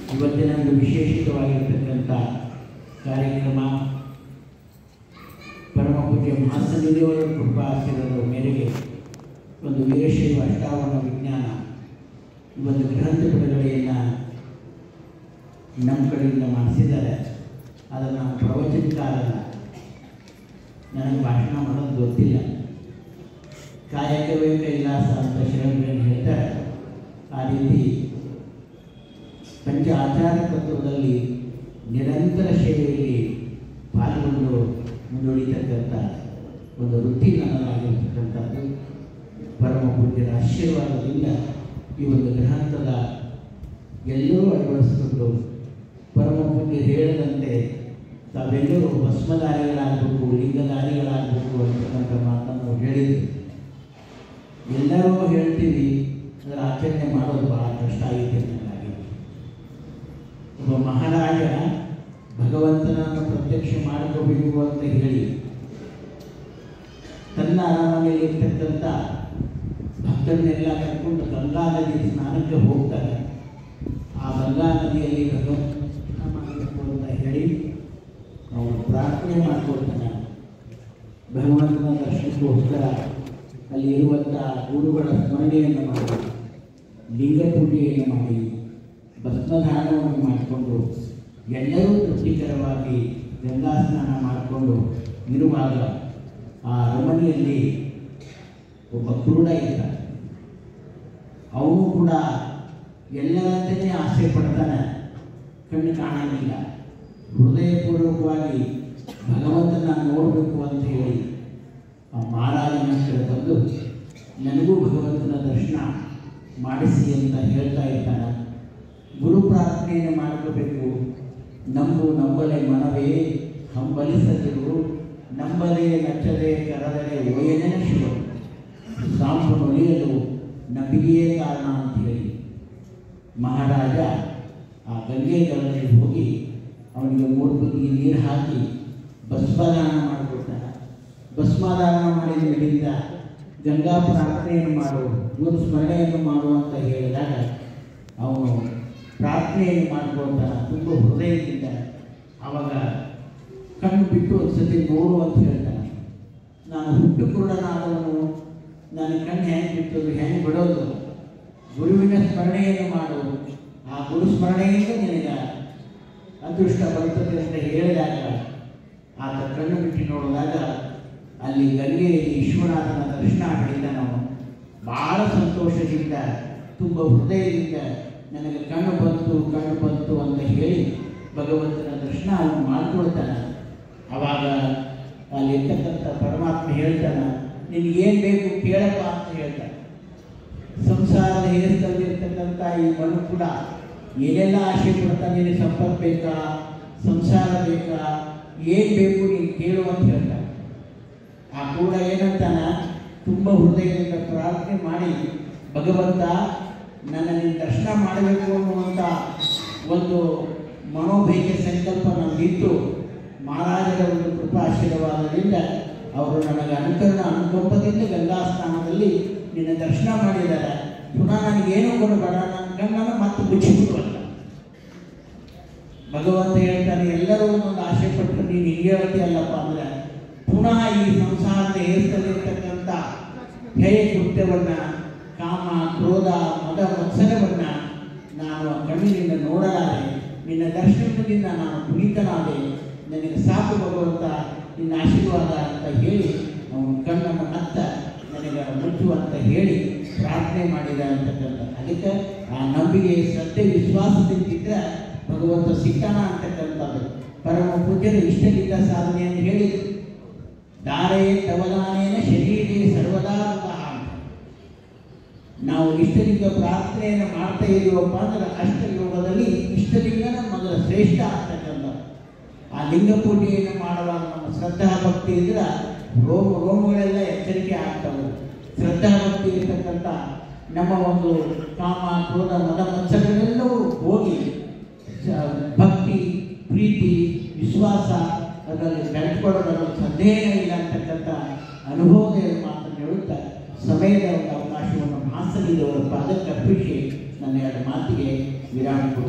ಇವತ್ತಿನ ಒಂದು ವಿಶೇಷಿತವಾಗಿರ್ತಕ್ಕಂಥ ಕಾರ್ಯಕ್ರಮ ಪರಮ ಪೂಜ್ಯ ಮಹಾಸನ್ನಿಧಿಯವರ ಕೃಪಾಶೀರ್ವಾದದ ಮೇರೆಗೆ ಒಂದು ವೀರಶೈವ ಅಷ್ಟಾವರಣ ವಿಜ್ಞಾನ ಈ ಒಂದು ಗ್ರಂಥ ಬಿಡುಗಡೆಯನ್ನು ನಮ್ಮ ಕಡೆಯಿಂದ ಮಾಡಿಸಿದ್ದಾರೆ ಅದನ್ನು ನಾನು ಪ್ರವಚನಕಾರಲ್ಲ ನನಗೆ ಭಾಷಣ ಮಾಡೋದು ಗೊತ್ತಿಲ್ಲ ಕಾಯಕವೇ ಕೈಲಾಸ ಅಂತ ಶರಣರು ಹೇಳ್ತಾರೆ ಆ ರೀತಿ ಪಂಚ ಆಚಾರ ತತ್ವದಲ್ಲಿ ನಿರಂತರ ಸೇವೆಯಲ್ಲಿ ಪಾಲ್ಗೊಂಡು ಮುಂದುವರಿತಕ್ಕಂಥ ಒಂದು ವೃತ್ತಿ ನನ್ನದಾಗಿರ್ತಕ್ಕಂಥದ್ದು ಪರಮ ಪೂಜ್ಯರ ಆಶೀರ್ವಾದದಿಂದ ಈ ಒಂದು ಗ್ರಂಥದ ಎಲ್ಲರೂ ಅಳವಡಿಸಿಕೊಂಡು ಪರಮ ಪೂಜ್ಯರು ಹೇಳಿದಂತೆ ತಾವೆಲ್ಲರೂ ಭಸ್ಮಧಾರಿಗಳಾಗಬೇಕು ಲಿಂಗಧಾರಿಗಳಾಗಬೇಕು ಅಂತಕ್ಕಂಥ ಮಾತನ್ನು ನಾವು ಹೇಳಿದ್ವಿ ಎಲ್ಲರೂ ಹೇಳ್ತೀವಿ ಅದರ ಆಚರಣೆ ಮಾಡೋದು ಬಹಳ ಕಷ್ಟ ಆಗಿದೆ ನನಗಾಗಿ ಒಬ್ಬ ಮಹಾರಾಜ ಭಗವಂತನನ್ನು ಪ್ರತ್ಯಕ್ಷ ಮಾಡ್ಕೋಬೇಕು ಅಂತ ಹೇಳಿ ತನ್ನ ಅರಮನೆಯಲ್ಲಿ ಇರ್ತಕ್ಕಂಥ ಭಕ್ತರನ್ನೆಲ್ಲ ಕರ್ಕೊಂಡು ಗಂಗಾ ನದಿ ಸ್ನಾನಕ್ಕೆ ಹೋಗ್ತಾರೆ ಆ ಗಂಗಾ ನದಿಯಲ್ಲಿ ಭಗವಂತನ ಮಾಡಬೇಕು ಅಂತ ಹೇಳಿ ಅವನು ಪ್ರಾರ್ಥನೆ ಮಾಡ್ಕೊಳ್ತಾನೆ ಭಗವಂತನ ದರ್ಶನಕ್ಕೋಸ್ಕರ ಅಲ್ಲಿ ಇರುವಂಥ ಗುರುಗಳ ಸ್ಮರಣೆಯನ್ನು ಮಾಡಿ ಲಿಂಗ ಪೂಜೆಯನ್ನು ಮಾಡಿ ಭಸ್ಮಧಾರಣವನ್ನು ಮಾಡಿಕೊಂಡು ಎಲ್ಲರೂ ತೃಪ್ತಿಕರವಾಗಿ ಗಂಗಾ ಸ್ನಾನ ಮಾಡಿಕೊಂಡು ಇರುವಾಗ ಆ ಅರಮನೆಯಲ್ಲಿ ಒಬ್ಬ ಕುರುಡ ಇದ್ದ ಅವನು ಕೂಡ ಎಲ್ಲರಂತೆಯೇ ಆಸೆ ಪಡ್ತಾನೆ ಕಣ್ಣು ಕಾಣಂಗಿಲ್ಲ ಹೃದಯಪೂರ್ವಕವಾಗಿ ಭಗವಂತನ ನೋಡಬೇಕು ಅಂತ ಹೇಳಿ ಆ ಮಹಾರಾಜನ ಹತ್ರ ಬಂದು ನನಗೂ ಭಗವಂತನ ದರ್ಶನ ಮಾಡಿಸಿ ಅಂತ ಹೇಳ್ತಾ ಇರ್ತಾನೆ ಗುರು ಪ್ರಾರ್ಥನೆಯನ್ನು ಮಾಡ್ಕೋಬೇಕು ನಂಬು ನಂಬಲೆ ಮನವೇ ಹಂಬಲಿಸದಿರು ನಂಬದೆ ನಚ್ಚದೆ ಕರದರೆ ಓಯನೇ ಶಿವ ಸಾಂಪು ನೊಲಿಯಲು ನಂಬಿಕೆಯೇ ಕಾರಣ ಅಂತ ಹೇಳಿ ಮಹಾರಾಜ ಆ ಗಂಗೆ ದಳದಲ್ಲಿ ಹೋಗಿ ಅವನಿಗೆ ಮೂರು ಬುದ್ಧಿ ನೀರು ಹಾಕಿ ಭಸ್ಮದಾನ ಮಾಡಿಕೊಡ್ತಾನೆ ಭಸ್ಮದಾನ ಮಾಡಿದ ಮೇಲಿಂದ ಗಂಗಾ ಪ್ರಾರ್ಥನೆಯನ್ನು ಮಾಡು ಗುರು ಸ್ಮರಣೆಯನ್ನು ಮಾಡು ಅಂತ ಹೇಳಿದಾಗ ಅವನು ಪ್ರಾರ್ಥನೆಯನ್ನು ಮಾಡ್ಕೊಳ್ತಾನೆ ತುಂಬ ಹೃದಯದಿಂದ ಆವಾಗ ಕಣ್ಣು ಬಿಟ್ಟು ಒಂದು ಸತಿ ನೋಡು ಅಂತ ಹೇಳ್ತಾನೆ ನಾನು ಹುಟ್ಟು ಕುರುಡನಾದವನು ನನ್ನ ಕಣ್ಣು ಹೆಂಗೆ ಬಿಟ್ಟದು ಹೆಂಗೆ ಬಿಡೋದು ಗುರುವಿನ ಸ್ಮರಣೆಯನ್ನು ಮಾಡು ಆ ಗುರು ಸ್ಮರಣೆಯಿಂದ ನಿನಗೆ ಅದೃಷ್ಟ ಬರುತ್ತದೆ ಅಂತ ಹೇಳಿದಾಗ ಆತ ಕಣ್ಣು ಬಿಟ್ಟು ನೋಡಿದಾಗ ಅಲ್ಲಿ ಗಂಗೆಯಲ್ಲಿ ವಿಶ್ವನಾಥನ ದರ್ಶನ ಪಡೆದ ನಾವು ಭಾಳ ಸಂತೋಷದಿಂದ ತುಂಬ ಹೃದಯದಿಂದ ನನಗೆ ಕಣ್ಣು ಬಂತು ಕಣ್ಣು ಬಂತು ಅಂತ ಹೇಳಿ ಭಗವಂತನ ದರ್ಶನ ಅವನು ಮಾಡ್ಕೊಳ್ತಾನೆ ಆವಾಗ ಅಲ್ಲಿರ್ತಕ್ಕಂಥ ಪರಮಾತ್ಮ ಹೇಳ್ತಾನೆ ನಿನಗೇನು ಬೇಕು ಕೇಳಪ್ಪ ಅಂತ ಹೇಳ್ತಾನೆ ಸಂಸಾರದ ಹೇರದಲ್ಲಿರ್ತಕ್ಕಂಥ ಈ ಮಣ್ಣು ಕೂಡ ಏನೆಲ್ಲ ಆಸೆ ಪಡ್ತಾನೆ ನಿನಗೆ ಸಂಪತ್ತು ಬೇಕಾ ಸಂಸಾರ ಬೇಕಾ ಏನು ಬೇಕು ನೀನು ಕೇಳು ಅಂತ ಹೇಳ್ತಾನೆ ಆ ಕೂಡ ಏನಂತಾನ ತುಂಬ ಹೃದಯದಿಂದ ಪ್ರಾರ್ಥನೆ ಮಾಡಿ ಭಗವಂತ ನನ್ನ ನಿನ್ನ ದರ್ಶನ ಮಾಡಬೇಕು ಅನ್ನುವಂಥ ಒಂದು ಮನೋಭೈಕ್ಯ ಸಂಕಲ್ಪ ನನಗಿತ್ತು ಮಹಾರಾಜರ ಒಂದು ಕೃಪಾ ಆಶೀರ್ವಾದದಿಂದ ಅವರು ನನಗೆ ಅನುಕರಣ ಅನುಕಂಪದಿಂದ ಗಂಗಾ ಸ್ನಾನದಲ್ಲಿ ನಿನ್ನ ದರ್ಶನ ಮಾಡಿದ್ದಾರೆ ಪುನಃ ನನಗೇನು ಕೊಡಬೇಡ ನನ್ನ ಕಣ್ಣನ್ನು ಮತ್ತೆ ಮುಚ್ಚಿಬಿಡುವಲ್ಲ ಭಗವಂತ ಹೇಳ್ತಾನೆ ಎಲ್ಲರೂ ಒಂದೊಂದು ಆಸೆ ಪಟ್ಟು ನೀನು ಹಿಂಗೆ ಹೇಳ್ತೀಯಲ್ಲಪ್ಪ ಅಂದ್ರೆ ಪುನಃ ಈ ಸಂಸಾರದ ಏರ್ತಲ್ಲಿರ್ತಕ್ಕಂಥ ಹೇಯ ಕೃತ್ಯವನ್ನ ಕಾಮ ಕ್ರೋಧ ಮದ ಮತ್ಸರವನ್ನ ನಾನು ಕಣ್ಣಿನಿಂದ ನೋಡಲಾರೆ ನಿನ್ನ ದರ್ಶನದಿಂದ ನಾನು ಪುನೀತನಾದೆ ನನಗೆ ಸಾಕು ಭಗವಂತ ನಿನ್ನ ಆಶೀರ್ವಾದ ಅಂತ ಹೇಳಿ ಅವನು ಕಣ್ಣನ್ನು ಮತ್ತ ನನಗೆ ಮುಚ್ಚು ಅಂತ ಹೇಳಿ ಪ್ರಾರ್ಥನೆ ಮಾಡಿದ ಅಂತಕ್ಕಂಥ ಅದಕ್ಕೆ ಆ ನಂಬಿಕೆ ಶ್ರದ್ಧೆ ವಿಶ್ವಾಸದಿಂದಿದ್ದರೆ ಭಗವಂತ ಸಿಗ್ತಾನ ಅಂತಕ್ಕಂಥದ್ದು ಪರಮ ಪೂಜ್ಯರು ಇಷ್ಟಲಿಂಗ ಸಾಧನೆಯನ್ನು ಹೇಳಿದರು ದಾರೇ ತವದಾನೇನ ಶರೀರೇ ಸರ್ವದಾ ಮೃತಃ ಅಂತ. ನಾವು ಇಷ್ಟಲಿಂಗ ಪ್ರಾರ್ಥನೆಯನ್ನು ಮಾಡ್ತಾ ಇದ್ದೀವಪ್ಪ ಅಂದ್ರೆ ಅಷ್ಟಯೋಗದಲ್ಲಿ ಇಷ್ಟಲಿಂಗನ ಮೊದಲ ಶ್ರೇಷ್ಠ ಅಂತಕ್ಕಂಥ ಆ ಲಿಂಗ ಪೂಜೆಯನ್ನು ಮಾಡುವಾಗ ನಮ್ಮ ಶ್ರದ್ಧಾ ಭಕ್ತಿ ಇದ್ರೆ ರೋಮ ರೋಮಗಳೆಲ್ಲ ಎಚ್ಚರಿಕೆ ಆಗ್ತವೆ ಶ್ರದ್ಧಾ ಭಕ್ತಿ ಇರ್ತಕ್ಕಂಥ ನಮ್ಮ ಒಂದು ಕಾಮ ಕ್ರೋಧ ಮದ ಮತ್ಸರಗಳೆಲ್ಲವೂ ಹೋಗಿ ಸ- ಭಕ್ತಿ ಪ್ರೀತಿ ವಿಶ್ವಾಸ ಅದರಲ್ಲಿ ಬೆಳೆದುಕೊಳ್ಳೋದರ ಸಂದೇಹ ಇಲ್ಲ ಅಂತಕ್ಕಂಥ ಅನುಭವದ ಮಾತನ್ನು ಹೇಳುತ್ತಾ ಸಮಯದ ಒಂದು ಅವಕಾಶವನ್ನು ಮಾಸಲಿದವರ ಪಾದಕ್ಕೆ ಅರ್ಪಿಸಿ ನನ್ನ ಎರಡು ಮಾತಿಗೆ ವಿರಾಮ ಕೊಡು